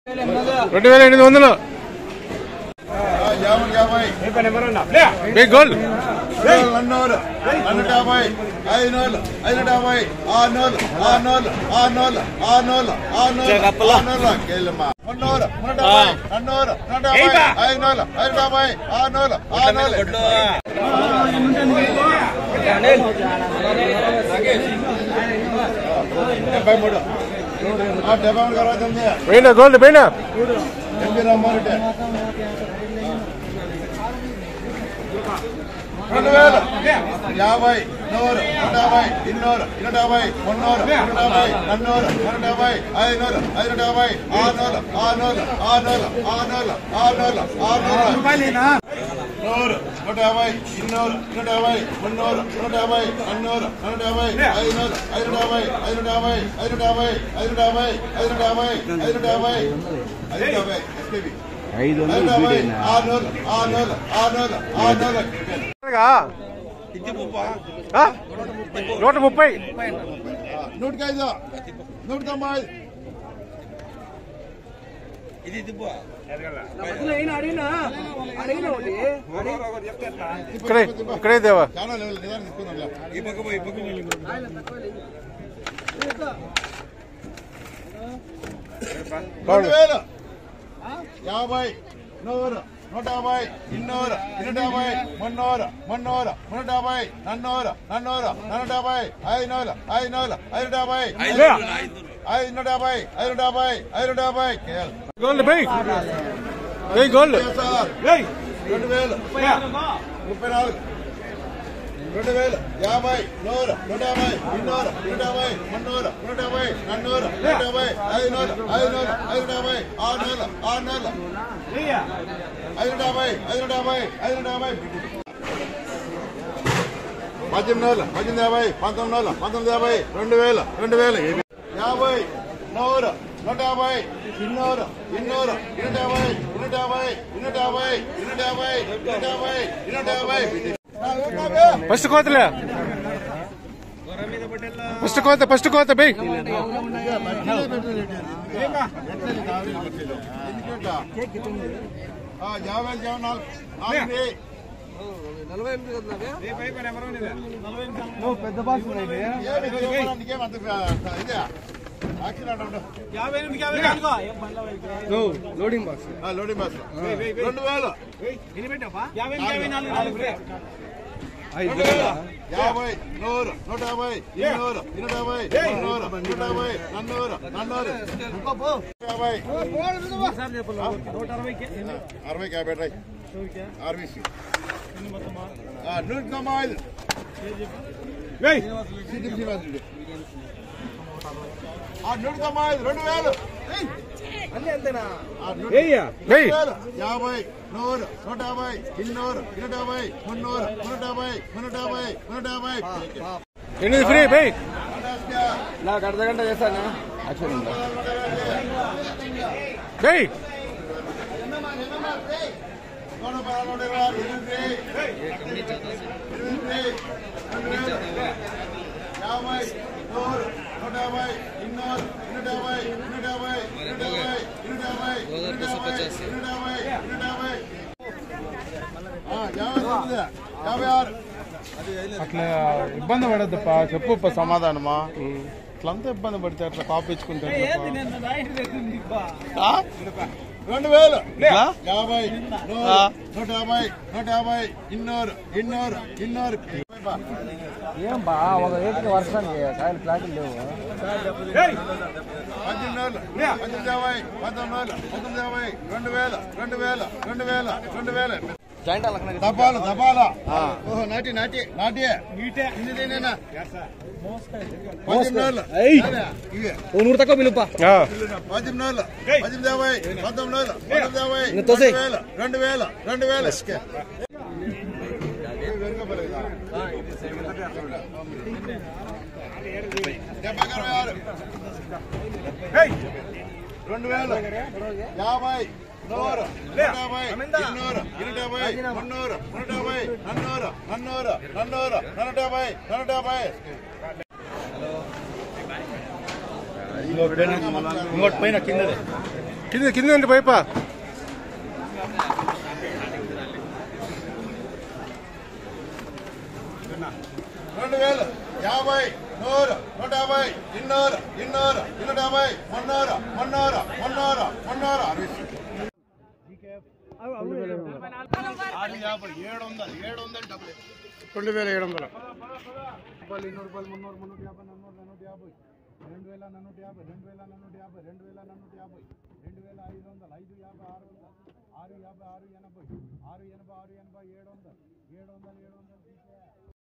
రెండు వేల ఎనిమిది వందలు యాభై యాభై బిగ్ గోల్డ్ నన్నూరు నన్నూట యాభై ఐదు నూరు ఐదు యాభై ఆరు నూరు ఆరు నూరు ఆరు నూరు ఆరు నూరు ఆరు నూరు ఆరు నూరు కేళ్ళమ్మా మున్నూరు మున్నూట యాభై నన్నూరు నూట యాభై ఐదు నూరు ఐదు యాభై ఆరు నూరు ఆరు నూరు డెబ్బై మూడు ఆ, డెబ్బై మూడు అరవై తొమ్మిది పోయినా గోల్డ్ పోయినా ఎంపీ రామారెడ్డి రెండు వేలు యాభై నూరు నూట యాభై ఇన్నూరు ఇన్నూట యాభై మున్నూరు నూట యాభై నన్నూరు నూట యాభై ఐదునూరు ఐదు యాభై ఆరునూరు ఆరునూరు ఆరునూరు ఆరునూరు ఆరునూరు ఆరునూరు నూరు నూట యాభై ఇన్నూరు నూట యాభై మున్నూరు నూట యాభై నన్నూరు నూట యాభై ఐదునూరు ఐదు యాభై ఐదు యాభై ఐదు యాభై ఐదు యాభై ఐదు యాభై ఐదు యాభై ఐదు యాభై ఎస్కేబి ఐదు యాభై ఆరునూరు ఆరునూరు ఆరునూరు ఆరునూరు ఆ? నూట ముప్పై నూటికి ఐదు నూట తొంభై ఇక్కడే ఇక్కడే దేవా చాలా లెవెల్ నిదానం తీసుకుందాం రెండు వేలు యాభై నూరు నూట యాభై ఇన్నూరు ఇన్నూట యాభై మున్నూరు మున్నూరు మున్నూట యాభై నన్నూరు నన్నూరు నన్నూట యాభై ఐదునూరు ఐదునూరు ఐదు యాభై ఐదు నూట యాభై ఐదు యాభై ఐదు యాభై KL gold bye bye gold రెండు వేలు ముప్పై నాలుగు రెండు వేలు యాభై నూరు నూట యాభై ఇన్నూరు నూట యాభై మున్నూరు నూట యాభై నన్నూరు నూట యాభై ఐదు నూరు ఐదు నూరు ఐదు యాభై ఆరు నూరు ఆరు నూరు ఐదు యాభై ఐదు యాభై ఐదు యాభై పద్దెనిమిది వేలు పద్దెనిమిది యాభై పంతొమ్మిది వేలు పంతొమ్మిది యాభై రెండు వేలు రెండు వేలు యాభై నూరు నూట యాభై ఇన్నూరు ఇన్నూరు ఇన్నూట యాభై ఇన్నూట యాభై ఇన్నూట యాభై ఇన్నూట యాభై ఇన్నూట యాభై ఇన్నూట యాభై ఫస్ట్ కోతలే ఫస్ట్ కోత ఫస్ట్ కోత బై యాభై యాభై నాలుగు నాలుగు నీకేం అంత ఇదే యాక్సిడెంట్ ఉండదు లోడింగ్ బాక్స్ ఆ, లోడింగ్ బస్ రెండు వేలు రెండు వేలు యాభై నూరు నూట యాభై ఇన్నూరు ఇన్నూట యాభై మున్నూరు నూట యాభై నన్నూరు నన్నూరు యాభై అరవైకి యాభై రై ఆర్బీసీ నూట తొంభై ఐదు సిటీ శ్రీనివాసుడు. ఆ, నూట తొంభై ఐదు రెండు వేలు ఆ, నూట- బై వేలు, యాభై నూరు నూట యాభై ఇన్నూరు ఇన్నూట యాభై మున్నూరు నూట యాభై మున్నూట యాభై నూట యాభై ఎనిమిది ఫ్రీ బై నాకు అర్ధ గంట చేస్తాను బై నూట పదహారు, నూట ఇరవై ఆరు, ఎనిమిది, ఎనిమిది, ఎనిమిది, యాభై నూరు నూట యాభై ఇన్నూరు ఇన్నూట యాభై ఇన్నూట యాభై ఇన్నూట యాభై ఇన్నూట యాభై ఇన్నూట యాభై ఇన్నూట యాభై ఇన్నూట యాభై ఆ, యాభై తొమ్మిది, యాభై ఆరు అట్లా ఇబ్బంది పడద్దప్పా చెప్పు సమాధానమా అట్లంతా ఇబ్బంది పడితే అట్లా కాపీ ఇచ్చుకుంటే రెండు వేలు ఎట్లా? యాభై నూరు ఆ. నూట యాభై నూట యాభై ఇన్నూరు ఇన్నూరు ఇన్నూరు ఏం బా ఒక రేటుకి వర్షానికి కాయలు ప్లాట్లు లేవు పద్దెనిమిది వేలు పద్దెనిమిది యాభై పంతొమ్మిది వేలు పంతొమ్మిది యాభై రెండు వేలు రెండు వేలు రెండు వేల రెండు వేలు జాయింట్ అలా దబాలు దబాలా ఓహో నాటి నాటి నాటి ఇన్నిదేనేనా పద్దెనిమిది వేలు ఇవే నూరు తక్కువ పిలుపా పద్దెనిమిది వేలు పద్దెనిమిది యాభై పంతొమ్మిది వేలు పంతొమ్మిది యాభై ఇంకా తోసేయ్. రెండు వేలు రెండు వేలు రెండు వేలు డెబ్బై అరవై ఆరు రెండు వేలు యాభై నూరు నూట యాభై ఇన్నూరు ఇన్నూట యాభై మున్నూరు నూట యాభై నన్నూరు నన్నూరు నన్నూరు నూట యాభై నూట యాభై ఇంకోటి పైన కిందదే కింద కింద అండి పైపా రెండు వేలు యాభై నూరు నూట యాభై ఇన్నూరు ఇన్నూరు ఇన్నూట యాభై మున్నూరు మున్నూరు మున్నూరు మున్నూరు అరవై రెండు వేల ఏడు వందలు రూపాయలు ఇన్నూరు రూపాయలు మున్నూరు మున్నూట యాభై నన్నూరు నన్నూట యాభై రెండు వేల నన్నూట యాభై రెండు వేల నన్నూట యాభై రెండు వేల నన్నూట యాభై రెండు వేల ఐదు వందలు ఐదు యాభై ఆరు వందలు ఆరు యాభై ఆరు ఎనభై ఆరు ఎనభై ఆరు ఎనభై ఏడు వందలు ఏడు వందలు ఏడు వందలు తీసే